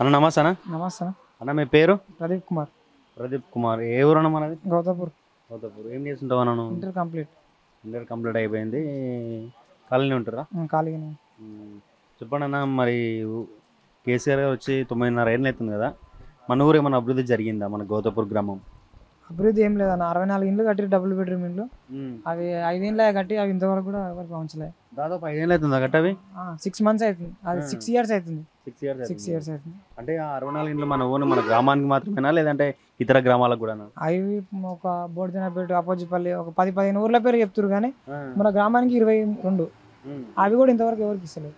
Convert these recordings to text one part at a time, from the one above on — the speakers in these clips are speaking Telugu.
అన్న నమస్తే అన్న నమస్తే అన్న మీ పేరు ప్రదీప్ కుమార్ ప్రదీప్ కుమార్ ఏ ఊరు అన్న మనది గౌతాపూర్ గౌతపూర్ ఏం చేస్తుంటావు అన్న నువ్వు ఇంటర్ కంప్లీట్ ఇంటర్ కంప్లీట్ అయిపోయింది ఖాళీనే ఉంటారా ఖాళీగానే ఉమ్. చెప్పండి అన్న మరి ఊ- కేసీఆర్ గారు వచ్చి తొమ్మిదిన్నర ఏళ్ళు అవుతుంది కదా మన ఊరు ఏమైనా అభివృద్ధి జరిగిందా మన గౌతపూర్ గ్రామం అభివృద్ధి ఏం లేదన్న అరవై నాలుగు ఇండ్లు కట్టి డబుల్ బెడ్రూమ్ ఇండ్లు అవి ఐదేళ్ళే కట్టి అవి ఇంతవరకు కూడా ఎవరికి పంచలే దాదాపు ఐదేళ్ళు అవుతుందా కట్టవి సిక్స్ మంత్స్ అవుతుంది అది ఆ. సిక్స్ ఇయర్స్ అవుతుంది సిక్స్ ఇయర్స్ సిక్స్ ఇయర్స్ అవుతుంది అంటే ఆ అరవై నాలుగు ఇంట్లో మన ఊరు మన గ్రామానికి మాత్రమేనా లేదంటే ఇతర గ్రామాలకు కూడా అవి ఒక బోడిజనపేట అపోజిపల్లి ఒక పది పదిహేను ఊర్ల పేరు చెప్తారు కానీ మన గ్రామానికి ఇరవై రెండు అవి కూడా ఇంతవరకు ఎవరికి ఇస్తలేదు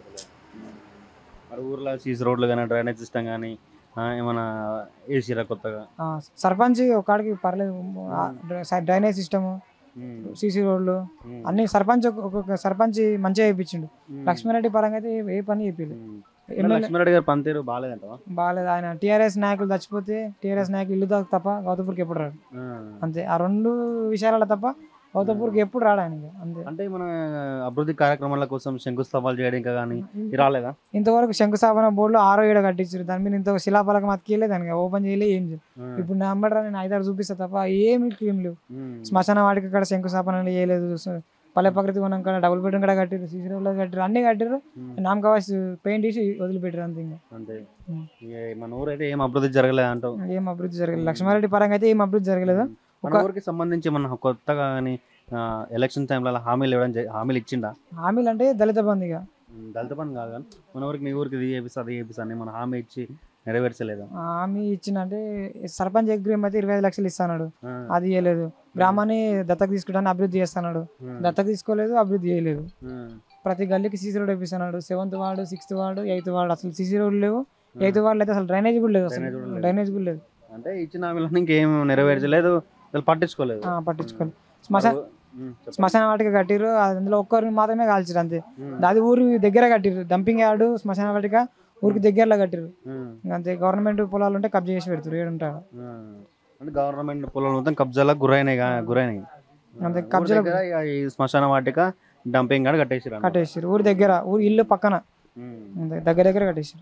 మరి ఊర్లో సీసీ రోడ్లు కానీ డ్రైనేజ్ సిస్టమ్ కానీ ఏమైనా వేసిరా కొత్తగా ఆ, సర్పంచ్ ఒక్కడికి పర్లేదు ఆ, డ్రై- డ్రైనేజ్ సిస్టమ్ సీసీ రోడ్లు ఉమ్. అన్ని సర్పంచ్ ఒక్కొక్క సర్పంచ్ మంచిగా చేయించిండు ఉమ్. లక్ష్మీరెడ్డి పరంగా అయితే ఏ- ఏ పని చెప్పలేదు ఉమ్. ఎమ్మెల్యే లక్ష్మీరెడ్డి గారి పనితీరు బాగాలేదంటవా బాగాలేదు ఆయన టీఆర్ఎస్ నాయకులు చచ్చిపోతే టీఆర్ఎస్ నాయకులు ఇల్లు దాకా తప్ప గౌతపూర్కి ఎప్పుడు రాడు అంతే ఆ రెండు విషయాల తప్ప గౌతపూర్కి ఎప్పుడు రాడు ఆయన ఇక. అంతే అంటే మన అభివృద్ధి కార్యక్రమాల కోసం శంకుస్థాపాలు చేయడం ఇంకా కానీ ఇది రాలేదా ఇంతవరకు శంకుస్థాపన బోర్డులో ఆరో ఏడో కట్టించారు దాని మీద ఇంత శిలాఫలకం అతికేయలేదు దానికి ఓపెన్ చేయలేదు ఏం చేయలేదు ఇప్పుడు నా అమ్మడ్రా నేను ఐదారు చూపిస్తా తప్ప ఏమి ఏం లేవు ఉమ్. శ్మశాన వాటికి ఇక్కడ శంకుస్థాపన చేయలేదు స- పల్లె ప్రకృతి కొనం కాడ డబుల్ బెడ్రూమ్ కూడా కట్టారు సీసీ రోడ్లు కట్టారు అన్ని కట్టారు ఉమ్. నామకావాసి పెయింట్ వేసి వదిలిపెట్టారు అంతే ఇంకా అంతే ఉమ్. ఇక మన ఊరు అయితే ఏం అభివృద్ధి జరగలేదు అంటావు ఏం అభివృద్ధి జరగలేదు లక్ష్మారెడ్డి పరంగా అయితే ఏం అభివృద్ధి జరగలేదు మన ఒక- ఊరికి సంబంధించి మన కొత్తగా కానీ ఎలక్షన్ టైంలో అలా హామీలు ఇవ్వడం జరి- హామీలు ఇచ్చిండా హామీలు అంటే దళిత బంధుగా ఉమ్, దళిత పని కాదు కానీ మన ఊరికి మీ ఊరికి ఇది చేపిస్తా అది చేపిస్తా అని మన హామీ ఇచ్చి నెరవేర్చలేదు హామీ ఇచ్చిందంటే సర్పంచ్ అగ్రిమెంట్ అయితే ఇరవై ఐదు లక్షలు ఇస్తాడు అది చేయలేదు గ్రామాన్ని దత్తకు తీసుకుంటాను అభివృద్ధి చేస్తున్నాడు దత్తకు తీసుకోలేదు అభివృద్ధి చేయలేదు ప్రతి గల్లీకి సీసీ రోడ్ వేపిస్తున్నాడు seventh ward sixth ward eighth ward అసలు సీసీ రోడ్లు లేవు ఎయిత్ వార్డులో అయితే అసలు డ్రైనేజ్ కూడా లేదు అసలు Drainage కూడా లేదు. డ్రైనేజ్ కూడా లేదు అంటే ఇచ్చిన హామీలను ఇంకేం నెరవేర్చలేదు అసలు పట్టించుకోలేదు ఆ, పట్టించుకోలేదు శ్మశాన ఉమ్, చెప్పు. శ్మశాన వాటిక కట్టిర్రు అందులో ఒక్కరిని మాత్రమే కాల్చారు అంతే ఉమ్, అది ఊరు దగ్గర కట్టిర్రు డంపింగ్ యార్డు శ్మశాన వాటిక ఊరికి దగ్గరలో కట్టిర్రు ఉమ్, ఇంక అంతే గవర్నమెంట్ పొలాలు ఉంటే కబ్జా చేసి పెడతారు ఏడుంటారు ఉమ్. అంటే గవర్నమెంట్ పొలాలు మొత్తం కబ్జాలకు గురైనాయి గా- గురైనాయి అంతే ఊరి కబ్జాలకు దగ్గర ఇక ఈ శ్మశాన వాటిక డంపింగ్ కాడ కట్టేసిరు కట్టేసారు ఊరి దగ్గర ఊరి ఇల్లు పక్కన అంతే దగ్గర దగ్గర కట్టేసారు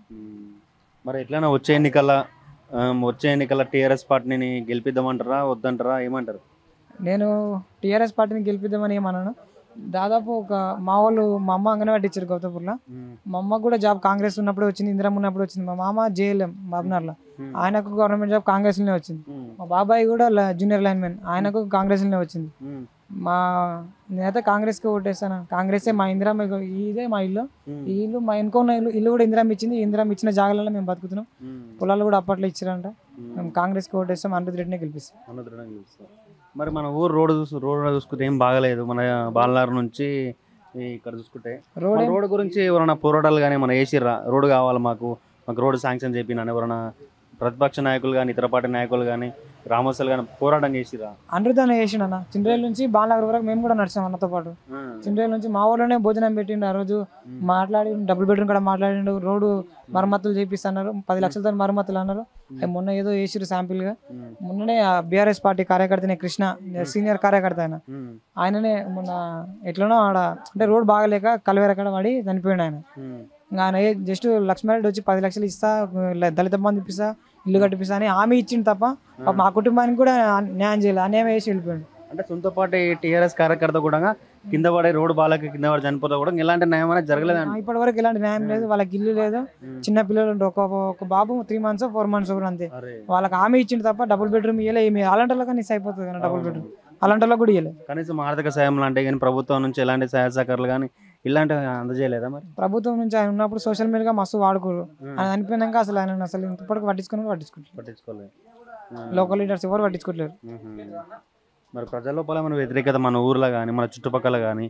మరి ఎట్లైనా వచ్చే ఎన్నికల ఆ, వచ్చే ఎన్నికల టీఆర్ఎస్ పార్టీని గెలిపిద్దామంటారా వద్దంటారా ఏమంటారు నేను టీఆర్ఎస్ పార్టీని గెలిపిద్దామని ఏమన్నాను దాదాపు ఒక మా వాళ్ళు మా అమ్మ అంగన్వాడి ఇచ్చారు గౌతపూర్లో మా అమ్మకు కూడా జాబ్ కాంగ్రెస్ ఉన్నప్పుడు వచ్చింది ఇందిరమ్మ ఉన్నప్పుడు వచ్చింది మా మామ జేఎల్ఎం బాబునర్లో ఆయనకు గవర్నమెంట్ జాబ్ కాంగ్రెస్లోనే వచ్చింది మా బాబాయ్ కూడా ల- జూనియర్ లైన్మెన్ ఆయనకు కాంగ్రెస్లోనే వచ్చింది మా నేనైతే కాంగ్రెస్కి ఓటేస్తాను కాంగ్రెసే మా ఇందిరమ్మ ఇగో ఇదే మా ఇల్లు ఈ ఇల్లు మా వెనుకున్న ఇల్లు ఇల్లు కూడా ఇందిరమ్మ ఇచ్చింది ఇందిరమ్మ ఇచ్చిన జాగాలలో మేము బతుకుతున్నాం పొలాలు కూడా అప్పట్లో ఇచ్చారంట మేము కాంగ్రెస్కి ఓటేస్తాం అనిరుద్ధ్ రెడ్డినే గెలిపిస్తాం అన్నదృఢంగా గెలుస్తారు. మరి మన ఊరు రోడ్డు చూసు రోడ్డు చూసుకుంటే ఏం బాగలేదు మన బాలనారు నుంచి ఈ ఇక్కడ చూసుకుంటే రోడ్ మన రోడ్డు గురించి ఎవరైనా పోరాటాలు కానీ మన వేసిర్రా రోడ్డు కావాలి మాకు మాకు రోడ్డు శాంక్షన్ చెప్పిన ఎవరైనా ప్రతిపక్ష నాయకులు కానీ ఇతర పార్టీ నాయకులు కానీ గ్రామస్తులు కానీ పోరాటం చేసిరా అనిరుద్ధ్ అన్న చేసిండు చిండ్రేల నుంచి బాలనగర్ వరకు మేము కూడా నడిచాం అన్నతో పాటు చిండ్రేల నుంచి మా ఊళ్ళోనే భోజనం పెట్టిండు ఆ రోజు మాట్లాడి డబుల్ బెడ్రూమ్ కూడా మాట్లాడిండు రోడ్డు మరమ్మతులు చేపిస్తున్నారు పది లక్షలతో మరమ్మతులు అన్నారు అవి మొన్న ఏదో వేసిరు శాంపిల్ గా మొన్ననే బీఆర్ఎస్ పార్టీ కార్యకర్తనే కృష్ణ సీనియర్ కార్యకర్త ఆయన ఆయననే మొన్న ఎట్లనో ఆడ అంటే రోడ్ బాగలేక కలవేరకడ పడి చనిపోయిండు ఆయన ఇంకా ఆయన జస్ట్ లక్ష్మారెడ్డి వచ్చి పది లక్షలు ఇస్తా ల- దళిత బంధు ఇప్పిస్తా ఇల్లు కట్టిపిస్తా అని హామీ ఇచ్చిండు తప్ప పాపం మా కుటుంబానికి కూడా న్యాయం చేయలేదు అన్యాయం వేసి వెళ్ళిపోయాడు అంటే సొంత పార్టీ టీఆర్ఎస్ కార్యకర్త కూడా కింద పడే రోడ్డు బాలకి కింద పడి చనిపోతా కూడా ఇలాంటి న్యాయం అనేది జరగలేదండి ఇప్పటి వరకు ఎలాంటి న్యాయం లేదు వాళ్ళకి ఇల్లు లేదు చిన్న పిల్లలు ఉంటారు. ఒక ఒక బాబు త్రీ మంత్స్ ఫోర్ మంత్స్ కూడా అంతే అరే వాళ్ళకి హామీ ఇచ్చిండు తప్ప డబుల్ బెడ్రూమ్ ఇవ్వలే ఏమి అలాంటి వాళ్ళకి మిస్ అయిపోతుంది కానీ డబుల్ బెడ్రూమ్ అలాంటి వాళ్ళకి కూడా ఇవ్వలేదు కనీసం ఆర్థిక సాయం లాంటివి కానీ ప్రభుత్వం నుంచి ఎలాంటి సహాయ సహకారాలు కానీ ఇలాంటివి అందజేయలేదా మరి ప్రభుత్వం నుంచి ఆయన ఉన్నప్పుడు సోషల్ మీడియా మస్తు వాడుకోరు ఆయన అనిపోయినాక అసలు ఆయన అసలు ఇంతప్పటికి పట్టించుకుని కూడా పట్టించుకోవట్లేదు పట్టించుకోలేదు లోకల్ లీడర్స్ ఎవరు పట్టించుకోవట్లేరు మ్మ్. మరి ప్రజల లోపల మన వ్యతిరేకత మన ఊర్లో కానీ మన చుట్టుపక్కల కానీ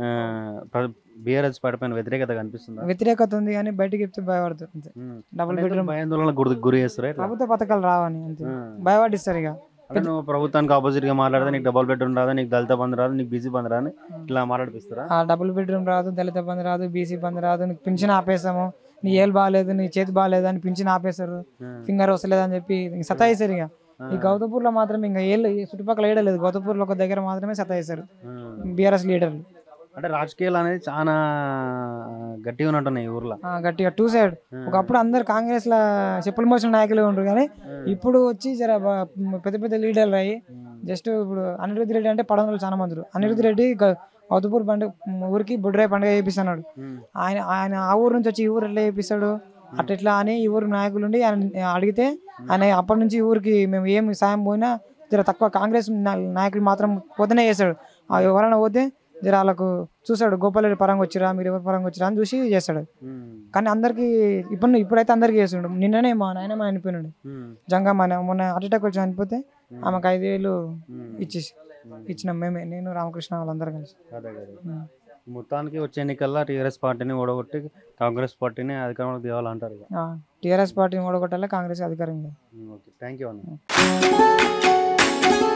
బీఆర్ఎస్ పార్టీ పైన వ్యతిరేకత కనిపిస్తుందా వ్యతిరేకత ఉంది కానీ బయటికి చెప్తే భయపడుతుంది అంతే మ్మ్. డబుల్ అంటే బెడ్రూమ్ భయాందోళన గురి గురి చేస్తారా ఇట్లా? ప్రభుత్వ పథకాలు రావని అంతే మ్మ్. భయపడిస్తారు ఇక అంటే నువ్వు ప్రభుత్వానికి ఆపోజిట్ గా మాట్లాడితే నీకు డబుల్ బెడ్రూమ్ రాదు నీకు దళిత బంధు రాదు నీకు బీసీ బంధు రాదు ఇట్లా మాట్లాడిపిస్తారా ఆ డబుల్ బెడ్రూమ్ రాదు దళిత బంధు రాదు బీసీ బంధు రాదు నీకు పింఛన్ ఆపేసాము నీ ఏలు బాగాలేదు నీ చేతి బాగాలేదు అని పింఛన్ ఆపేశారు మ్మ్. ఫింగర్ వస్తలేదు అని చెప్పి ఇంక సతాయిస్తారు ఇక ఈ గౌతపూర్లో మాత్రం ఇంకా ఏళ్ళు ఈ చుట్టుపక్కల ఏడలేదు గౌతపూర్లో ఒక దగ్గర మాత్రమే సతాయిస్తారు మ్మ్. బీఆర్ఎస్ లీడర్లు అంటే రాజకీయాలు అనేది చాలా గట్టిగా ఉన్నట్టున్నాయి ఈ ఊర్లో ఆ, గట్టిగా టూ సైడ్ ఒకప్పుడు అందరు కాంగ్రెస్ లా చెప్పులు మోసిన నాయకులు ఉంటారు కానీ ఇప్పుడు వచ్చి జర బా- పెద్ద పెద్ద లీడర్లు అయ్యి జస్ట్ ఇప్పుడు అనిరుద్ధ్ రెడ్డి అంటే పడవలు చాలా మంది ఉన్నారు. అనిరుద్ధ్ రెడ్డి గ- గౌతపూర్ పండుగ ఊరికి బుడ్రాయి పండుగ చేపిస్తున్నాడు ఆయన ఆయన ఆ ఊరు నుంచి వచ్చి ఈ ఊరు ఎట్లా చేపిస్తాడు అట్లా ఇట్లా అని ఈ ఊరు నాయకులు ఉండి ఆయన అడిగితే ఆయన అప్పటి నుంచి ఈ ఊరికి మేము ఏం సాయం పోయినా జర తక్కువ కాంగ్రెస్ నా- నాయకులు మాత్రం పోతేనే చేస్తాడు ఆ ఎవరైనా పోతే జర వాళ్ళకు చూసాడు గోపాలరెడ్డి పరంగా వచ్చిరా మీరు ఎవరి పరంగా వచ్చిరా అని చూసి చేస్తాడు కానీ అందరికి ఇప్పుడు ఇప్పుడైతే అందరికి చేస్తుండు నిన్ననే మా నాయనమ్మ చనిపోయినాడు జంగమ్మ అని మొన్న హార్ట్ అటాక్ వచ్చి చనిపోతే ఆమెకు ఐదు వేలు ఇచ్చేసి ఇచ్చినాం మేమే నేను రామకృష్ణ వాళ్ళందరం కలిసి అదే కదా ఉమ్. మొత్తానికి వచ్చే ఎన్నికల్లో టీఆర్ఎస్ పార్టీని ఓడగొట్టి కాంగ్రెస్ పార్టీని అధికారంలోకి తేవాలంటారు ఇక ఆ, టీఆర్ఎస్ పార్టీని ఓడగొట్టాలి కాంగ్రెస్ అధికారం ఇవ్వాలి. ఓకే థ్యాంక్ యూ అన్న